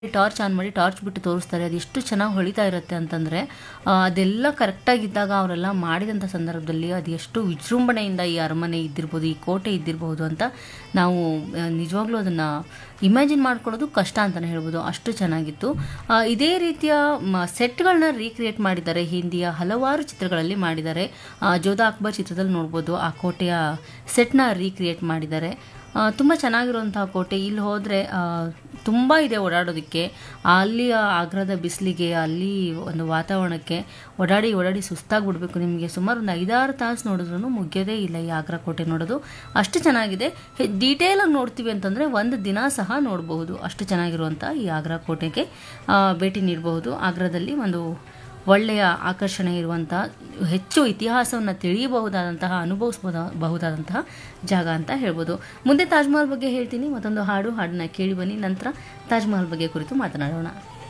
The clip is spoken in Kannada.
ಟಾರ್ಚ್ ಆನ್ ಮಾಡಿ ಟಾರ್ಚ್ ಬಿಟ್ಟು ತೋರಿಸ್ತಾರೆ ಅದು ಎಷ್ಟು ಚೆನ್ನಾಗಿ ಹೊಳಿತಾ ಇರುತ್ತೆ ಅಂತಂದರೆ ಅದೆಲ್ಲ ಕರೆಕ್ಟಾಗಿದ್ದಾಗ ಅವರೆಲ್ಲ ಮಾಡಿದಂಥ ಸಂದರ್ಭದಲ್ಲಿ ಅದು ಎಷ್ಟು ವಿಜೃಂಭಣೆಯಿಂದ ಈ ಅರಮನೆ ಇದ್ದಿರ್ಬೋದು ಈ ಕೋಟೆ ಇದ್ದಿರ್ಬೋದು ಅಂತ ನಾವು ಆ, ನಿಜವಾಗ್ಲೂ ಅದನ್ನು ಇಮ್ಯಾಜಿನ್ ಮಾಡ್ಕೊಳ್ಳೋದು ಕಷ್ಟ ಅಂತಲೇ ಹೇಳ್ಬೋದು ಅಷ್ಟು ಚೆನ್ನಾಗಿತ್ತು ಆ, ಇದೇ ರೀತಿಯ ಸೆಟ್ಗಳನ್ನ ರೀಕ್ರಿಯೇಟ್ ಮಾಡಿದ್ದಾರೆ ಹಿಂದಿಯ ಹಲವಾರು ಚಿತ್ರಗಳಲ್ಲಿ ಮಾಡಿದ್ದಾರೆ ಆ, ಜೋಧಾ ಅಕ್ಬರ್ ಚಿತ್ರದಲ್ಲಿ ನೋಡ್ಬೋದು ಆ ಕೋಟೆಯ ಸೆಟ್ನ ರೀಕ್ರಿಯೇಟ್ ಮಾಡಿದ್ದಾರೆ ತುಂಬ ಚೆನ್ನಾಗಿರುವಂತಹ ಕೋಟೆ ಇಲ್ಲಿ ಹೋದರೆ ತುಂಬ ಇದೆ ಓಡಾಡೋದಕ್ಕೆ ಅಲ್ಲಿ ಆಗ್ರಾದ ಬಿಸಿಲಿಗೆ ಅಲ್ಲಿ ಒಂದು ವಾತಾವರಣಕ್ಕೆ ಓಡಾಡಿ ಓಡಾಡಿ ಸುಸ್ತಾಗ್ಬಿಡ್ಬೇಕು ನಿಮಗೆ ಸುಮಾರು ಒಂದು ಐದಾರು ತಾಸು ನೋಡಿದ್ರೂ ಮುಗಿಯೋದೇ ಇಲ್ಲ ಈ ಆಗ್ರಾ ಕೋಟೆ ನೋಡೋದು ಅಷ್ಟು ಚೆನ್ನಾಗಿದೆ ಡೀಟೇಲಾಗಿ ನೋಡ್ತೀವಿ ಅಂತಂದರೆ ಒಂದು ದಿನ ಸಹ ನೋಡಬಹುದು ಅಷ್ಟು ಚೆನ್ನಾಗಿರುವಂಥ ಈ ಆಗ್ರಾ ಕೋಟೆಗೆ ಆ, ಭೇಟಿ ನೀಡಬಹುದು ಆಗ್ರಾದಲ್ಲಿ ಒಂದು ಒಳ್ಳೆಯ ಆಕರ್ಷಣೆ ಇರುವಂತಹ ಹೆಚ್ಚು ಇತಿಹಾಸವನ್ನು ತಿಳಿಯಬಹುದಾದಂತಹ ಅನುಭವಿಸಬಹುದ ಬಹುದಾದಂತಹ ಜಾಗ ಅಂತ ಹೇಳ್ಬೋದು ಮುಂದೆ ತಾಜ್ ಮಹಲ್ ಬಗ್ಗೆ ಹೇಳ್ತೀನಿ ಮತ್ತೊಂದು ಹಾಡು ಹಾಡನ್ನ ಕೇಳಿ ಬನ್ನಿ ನಂತರ ತಾಜ್ ಮಹಲ್ ಬಗ್ಗೆ ಕುರಿತು ಮಾತನಾಡೋಣ